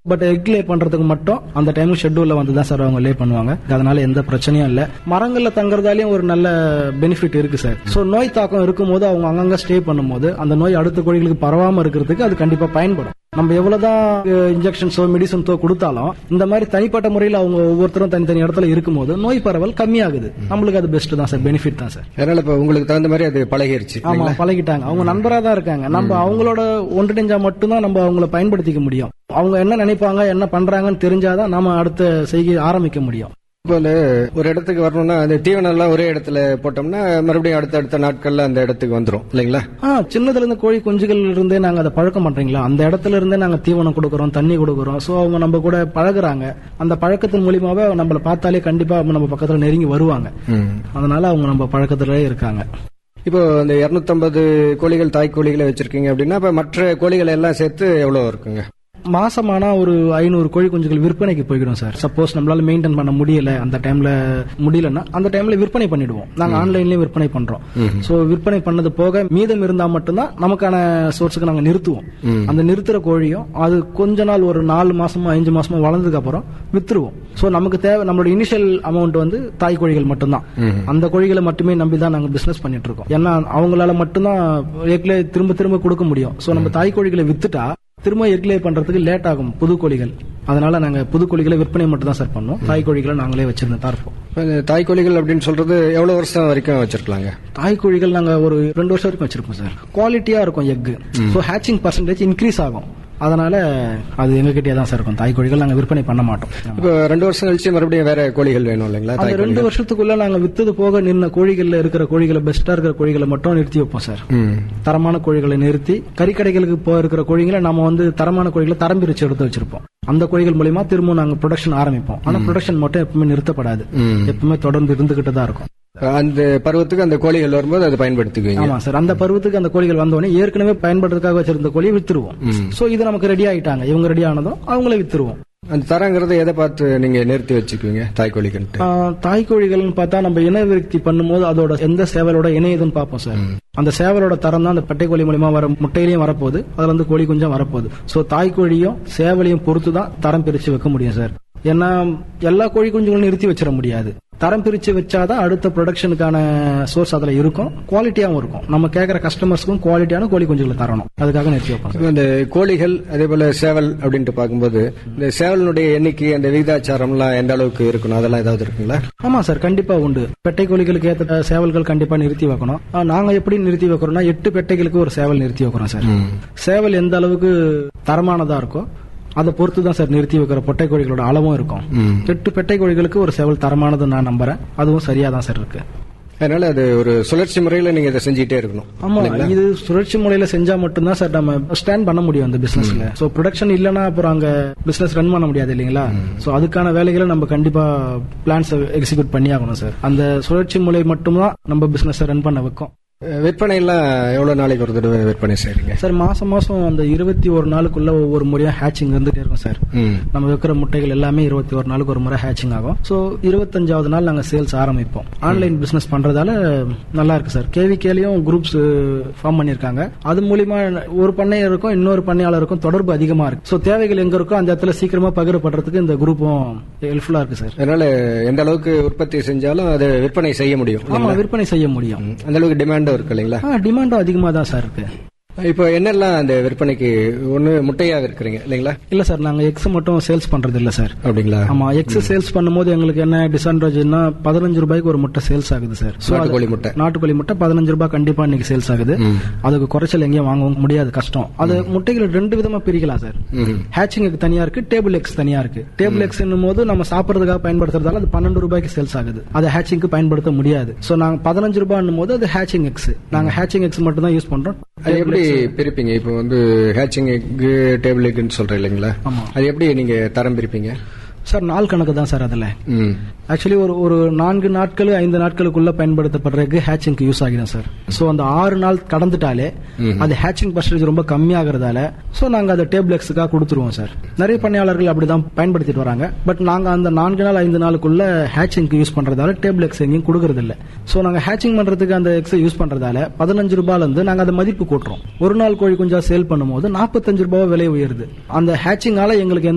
But egg லே பண்றதுக்கு மட்டும் அந்த டைம் ஷெட்யூல்ல வந்து தான் சார் அவங்க லே பண்ணுவாங்க அதனால எந்த பிரச்சனையும் இல்ல மரங்கள்ல தங்குறதாலயும் ஒரு நல்ல பெனிஃபிட் இருக்கு சார் சோ நோய் தாக்கம் இருக்கும்போது அவங்க அங்கங்க ஸ்டே பண்ணும்போது அந்த நோய் அடுத்த கோழிகளுக்கு பரவாம இருக்கிறதுக்கு அது கண்டிப்பா பயன்படும் நம்ம எவ்வளவுதான் இன்ஜெக்ஷன்ஸோ மெடிசன்ஸோ கொடுத்தாலும் இந்த மாதிரி தனிப்பட்ட முறையில் அவங்க ஒவ்வொருத்தரும் தனித்தனி இடத்துல இருக்கும்போது நோய் பரவல் கம்மியாகுது நம்மளுக்கு அது பெஸ்ட் தான் சார் பெனிஃபிட் தான் சார் அதனால இப்ப உங்களுக்கு தகுந்த மாதிரி அது பழகிருச்சு ஆமா பழகிட்டாங்க அவங்க நண்பரா தான் இருக்காங்க நம்ம அவங்களோட ஒன்றிணைஞ்சா மட்டும்தான் நம்ம அவங்கள பயன்படுத்திக்க முடியும் அவங்க என்ன நினைப்பாங்க என்ன பண்றாங்கன்னு தெரிஞ்சாதான் நாம அடுத்த செய்கை ஆரம்பிக்க முடியும் இப்போ அந்த ஒரு இடத்துக்கு வரணும்னா அந்த தீவனம் எல்லாம் ஒரே இடத்துல போட்டோம்னா மறுபடியும் அடுத்த அடுத்த நாட்கள்ல அந்த இடத்துக்கு வந்துரும் இல்லைங்களா ஆ சின்னதுல இருந்து கோழி குஞ்சுகள் இருந்தே நாங்க அதை பழக்கம் பண்றீங்களா அந்த இடத்துல இருந்தே நாங்க தீவனம் கொடுக்கறோம் தண்ணி கொடுக்கறோம் சோ அவங்க நம்ம கூட பழகுறாங்க அந்த பழக்கத்தின் மூலியமாவே நம்மள பார்த்தாலே கண்டிப்பா அவங்க நம்ம பக்கத்துல நெருங்கி வருவாங்க அதனால அவங்க நம்ம பழக்கத்திலே இருக்காங்க இப்போ அந்த 250 கோழிகள் தாய் கோழிகளை வச்சிருக்கீங்க அப்படின்னா இப்ப மற்ற கோழிகளை எல்லாம் சேர்த்து எவ்வளவு இருக்குங்க மாசமானா ஒரு ஐநூறு கோழி குஞ்சுகள் விற்பனைக்கு போய்க்கிறோம் சார் சப்போஸ் நம்மளால மெயின்டைன் பண்ண முடியல அந்த டைம்ல முடியலன்னா அந்த டைம்ல விற்பனை பண்ணிடுவோம் நாங்க ஆன்லைன்லயே விற்பனை பண்றோம் சோ விற்பனை பண்ணது போக மீதம் இருந்தா மட்டும்தான் நமக்கான சோர்ஸுக்கு நாங்க நிறுத்துவோம் அந்த நிறுத்துற கோழியும் அது கொஞ்ச நாள் ஒரு நாலு மாசமோ அஞ்சு மாசமோ வளர்ந்ததுக்கு அப்புறம் வித்துருவோம் சோ நமக்கு தேவை நம்மளோட இனிஷியல் அமௌண்ட் வந்து தாய் கோழிகள் மட்டும்தான் அந்த கோழிகளை மட்டுமே நம்பி தான் நாங்க பிசினஸ் பண்ணிட்டு இருக்கோம் ஏன்னா அவங்களால மட்டும்தான் எக்லே திரும்ப திரும்ப கொடுக்க முடியும் சோ நம்ம தாய் கோழிகளை வித்துட்டா திரும்ப எக்லே பண்றதுக்கு லேட் ஆகும் புது கோழிகள் அதனால நாங்க புது கோழிகளை விற்பனை மட்டும் தான் சார் பண்ணோம் தாய் கோழிகளை நாங்களே வச்சிருந்து தான் இருப்போம் இப்ப இந்த தாய் கோழிகள் அப்படின்னு சொல்றது எவ்வளவு வருஷம் வரைக்கும் வச்சிருக்கலாங்க தாய் கோழிகள் நாங்க ஒரு ரெண்டு வருஷம் வரைக்கும் வச்சிருப்போம் சார் குவாலிட்டியா இருக்கும் egg so hatching percentage increase ஆகும் அதனால அது எங்ககிட்டயே தான் சார் இருக்கும் தாய் கோழிகள் நாங்க விற்பனை பண்ண மாட்டோம் இப்போ ரெண்டு வருஷம் கழிச்சு மறுபடியும் வேற கோழிகள் வேணும் இல்லைங்களா அந்த தாய் ரெண்டு வருஷத்துக்குள்ள நாங்க வித்தது போக நின்ன கோழிகள்ல இருக்கிற கோழிகளை பெஸ்டா இருக்கிற கோழிகளை மட்டும் நிறுத்தி வைப்போம் சார் ம். தரமான கோழிகளை நிறுத்தி கறிக்கடைகளுக்கு போய் இருக்கிற கோழிகளை நம்ம வந்து தரமான கோழிகளை தரம் பிரிச்சு எடுத்து வச்சிருப்போம் அந்த கோழிகள் மூலியமா திரும்ப நாங்க ப்ரொடக்ஷன் ஆரம்பிப்போம் ஆனா ப்ரொடக்ஷன் மட்டும் எப்பவுமே நிறுத்தப்படாது ம். எப்பவுமே தொடர்ந்து இருந்துகிட்டு தான் இருக்கும் அந்த பருவத்துக்கு அந்த கோழிகள் வரும்போது அதை பயன்படுத்திக்குவீங்க ஆமா சார் அந்த பருவத்துக்கு அந்த கோழிகள் வந்தோடனே ஏற்கனவே பயன்படுறதுக்காக வச்சிருந்த கோழியை வித்துருவோம் சோ இது நமக்கு ரெடி ஆயிட்டாங்க இவங்க ரெடி ஆனதும் அவங்கள வித்துருவோம் அந்த தரங்கிறத எதை பார்த்து நீங்க நிறுத்தி வச்சுக்குவீங்க தாய் கோழிகள்ட்டு ஆஹ், தாய் கோழிகள்னு பார்த்தா நம்ம இன விருத்தி பண்ணும்போது அதோட எந்த சேவலோட இணையுதுன்னு பார்ப்போம் சார் அந்த சேவலோட தரம் தான் அந்த பட்டை கோழி மூலியமா வர முட்டையிலையும் வரப்போகுது அதுல இருந்து கோழி குஞ்சும் வரப்போகுது சோ தாய் கோழியும் சேவலையும் பொறுத்து தான் தரம் பிரிச்சு வைக்க முடியும் சார் ஏன்னா எல்லா கோழி குஞ்சுகளும் நிறுத்தி வச்சிட முடியாது தரம் பிரிச்சு வச்சாதான் அடுத்த ப்ரொடக்ஷனுக்கான சோர்ஸ் அதுல இருக்கும் குவாலிட்டியாவும் இருக்கும் நம்ம கேட்கற கஸ்டமர்ஸ்க்கும் குவாலிட்டியான கோழி குஞ்சுகளை தரணும் அதுக்காக நிறுத்தி வைப்போம் இப்ப இந்த கோழிகள் அதே போல சேவல் அப்படின்ட்டு பார்க்கும்போது இந்த சேவலினுடைய எண்ணிக்கை அந்த விகிதாச்சாரம்லாம் எந்த அளவுக்கு இருக்கணும் அதெல்லாம் ஏதாவது இருக்குங்களா ஆமா சார் கண்டிப்பா உண்டு பெட்டை கோழிகளுக்கு ஏத்த சேவல்கள் கண்டிப்பா நிறுத்தி வைக்கணும் ஆ, நாங்க எப்படி நிறுத்தி வைக்கிறோம்னா எட்டு பெட்டைகளுக்கு ஒரு சேவல் நிறுத்தி வைக்கிறோம் சார் சேவல் எந்த அளவுக்கு தரமானதா இருக்கோ அதை பொறுத்து தான் சார் நிறுத்தி வைக்கிற பொட்டை கோழிகளோட அளவும் இருக்கும் எட்டு பெட்டை கோழிகளுக்கு ஒரு சேவல் தரமானது நான் நம்புறேன் அதுவும் சரியா தான் சார் இருக்கு அதனால அது ஒரு சுழற்சி முறையில நீங்க இதை செஞ்சுட்டே இருக்கணும் ஆமா இது சுழற்சி முறையில செஞ்சா மட்டும்தான் சார் நம்ம ஸ்டாண்ட் பண்ண முடியும் அந்த பிசினஸ்ல சோ ப்ரொடக்ஷன் இல்லனா அப்புறம் அங்க பிசினஸ் ரன் பண்ண முடியாது இல்லைங்களா சோ அதுக்கான வேலைகளை நம்ம கண்டிப்பா பிளான்ஸ் எக்ஸிக்யூட் பண்ணி ஆகணும் சார் அந்த சுழற்சி முறை மட்டும்தான் நம்ம பிசினஸ் ரன் பண்ண வைக்கும் அஹ் விற்பனை எல்லாம் எவ்வளவு நாளைக்கு ஒரு தடவை விற்பனை செய்றீங்க சார் மாசம் மாசம் அந்த இருபத்தி ஒரு நாளுக்குள்ள ஒவ்வொரு முறையா ஹேச்சிங் இருந்துட்டே இருக்கும் சார் ம். நம்ம வைக்கிற முட்டைகள் எல்லாமே இருபத்தி ஒரு நாளுக்கு ஒரு முறை ஹேச்சிங் ஆகும் சோ இருபத்தஞ்சாவது நாள் நாங்க சேல்ஸ் ஆரம்பிப்போம் ஆன்லைன் பிசினஸ் பண்றதால நல்லா இருக்கு சார் கேவிகேலயும் குரூப்ஸ் ஃபார்ம் பண்ணிருக்காங்க அது மூலியமா ஒரு பண்ணையருக்கும் இன்னொரு பண்ணையாளருக்கும் தொடர்பு அதிகமா இருக்கு சோ தேவைகள் எங்க இருக்கோ அந்த இடத்துல சீக்கிரமா பகிரப்படுறதுக்கு இந்த குரூப்பும் ஹெல்ப்ஃபுல்லா இருக்கு சார் அதனால எந்த அளவுக்கு உற்பத்தி செஞ்சாலும் அதை விற்பனை செய்ய முடியும் ஆமா விற்பனை செய்ய முடியும் ம். அந்த அளவுக்கு டிமாண்டும் இருக்கு இல்லைங்களா டிமாண்டும் அதிகமா தான் சார் இருக்கு இப்போ என்னெல்லாம் அந்த விற்பனைக்கு ஒண்ணு முட்டையா விற்கிறீங்க இல்லைங்களா இல்ல சார் நாங்க எக்ஸ் மட்டும் சேல்ஸ் பண்றது இல்ல சார் அப்படிங்களா ஆமா எக்ஸ் சேல்ஸ் பண்ணும்போது எங்களுக்கு என்ன டிஸ்அட்வான்டேஜ்னா பதினஞ்சு ரூபாய்க்கு ஒரு முட்டை சேல்ஸ் ஆகுது சார் So, அது- நாட்டுக்கோழி முட்டை நாட்டுக்கோழி முட்டை பதினஞ்சு ரூபாய் கண்டிப்பா இன்னைக்கு சேல்ஸ் ஆகுது அதுக்கு குறைச்சல் எங்கேயும் வாங்க முடியாது கஷ்டம் அது முட்டைகள் ரெண்டு விதமா பிரிக்கலாம் சார் ம். ஹேச்சிங்க்கு தனியா இருக்கு டேபிள் எக்ஸ் தனியா இருக்கு டேபிள் எக்ஸ் போது நம்ம சாப்பிடுறதுக்காக பயன்படுத்துறதால அது பன்னெண்டு ரூபாய்க்கு சேல்ஸ் ஆகுது அது ஹேச்சிங்க்கு பயன்படுத்த முடியாது சோ நாங்க பதினஞ்சு ரூபாய் போது அது ஹேச்சிங் எக்ஸ் நாங்க ஹேச்சிங் எக்ஸ் மட்டும் தான் யூஸ் பண்றோம் அது எப்படி பிரிப்பீங்க இப்போ வந்து ஹேச்சிங் எக் டேபிள் எக்னு சொல்றேன் இல்லைங்களா ஆமா. அது எப்படி நீங்க தரம் பிரிப்பீங்க சார் நாள் கணக்கு தான் சார் அதுல ம். ஆக்சுவலி ஒரு ஒரு நான்கு நாட்கள் ஐந்து நாட்களுக்குள்ள பயன்படுத்தப்படுற எக் ஹேச்சிங்க்கு யூஸ் ஆகிடும் சார் சோ அந்த ஆறு நாள் கடந்துட்டாலே அது ஹேச்சிங் பர்சன்டேஜ் ரொம்ப கம்மியாகிறதால சோ நாங்க அதை டேபிள் எக்ஸுக்காக கொடுத்துருவோம் சார் நிறைய பண்ணையாளர்கள் அப்படிதான் பயன்படுத்திட்டு வராங்க பட் நாங்க அந்த நான்கு நாள் ஐந்து நாளுக்குள்ள ஹேச்சிங்க்கு யூஸ் பண்றதால டேபிள் எக்ஸ் எங்கேயும் கொடுக்கறது இல்ல சோ நாங்க ஹேச்சிங் பண்றதுக்கு அந்த எக்ஸ் யூஸ் பண்றதால பதினஞ்சு ரூபாயில இருந்து நாங்க அந்த மதிப்பு கூட்டுறோம் ஒரு நாள் கோழி குஞ்சா சேல் பண்ணும்போது நாற்பத்தஞ்சு ரூபாய் விலை உயருது அந்த ஹேச்சிங்கால எங்களுக்கு எந்த